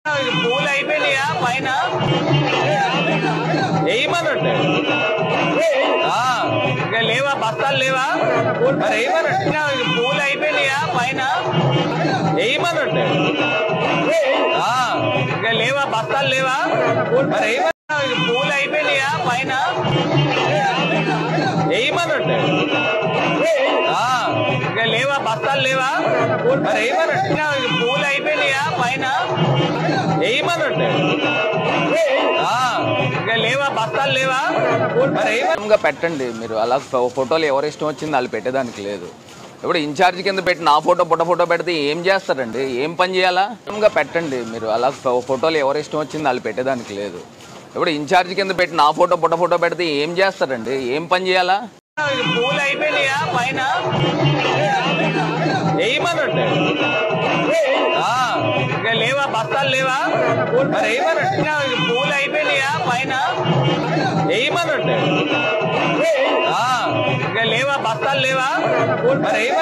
పూలు అయిపోయినాయా పైన వేయమనండి ఆ, ఇంకా లేవా బస్తాలు లేవా మరి వేయమనండి ఇంకా పూలు అయిపోయినాయా పైన వేయమనండి ఆ, ఇంకా లేవా బస్తాలు లేవా మరి వేయమనండి పూలు అయిపోయినాయా పైన వేయమనండి ఆ, ఇంకా లేవా బస్తాలు లేవా మరి వేయమనండి ఇంకా పూలు అయిపోయినాయా పైన వేయమనండి ఆ, ఇంకా లేవా బస్తాలు లేవా మరి వేయమనండి గా పెట్టండి మీరు అలా ఫో- ఫోటోలు ఎవరు ఇష్టం వచ్చింది వాళ్ళు పెట్టేదానికి లేదు ఇప్పుడు ఇన్ఛార్జ్ కింద పెట్టి నా ఫోటో పుట్ట ఫోటో పెడితే ఏం చేస్తారండి ఏం పని చేయాలా గా పెట్టండి మీరు అలా ఫో- ఫోటోలు ఎవరు ఇష్టం వచ్చింది వాళ్ళు పెట్టేదానికి లేదు ఇప్పుడు ఇన్ఛార్జ్ కింద పెట్టి నా ఫోటో పుట్ట ఫోటో పెడితే ఏం చేస్తారండి ఏం పని చేయాలా పూలు అయిపోయినాయా పైన వేయమనండి ఆ, ఇంకా లేవా బస్తాలు లేవా మరి వేయమనండి ఇంకా పూలు అయిపోయినాయా పైన వేయమనండి ఆ, ఇంకా లేవా బస్తాలు లేవా మరి వేయమనండి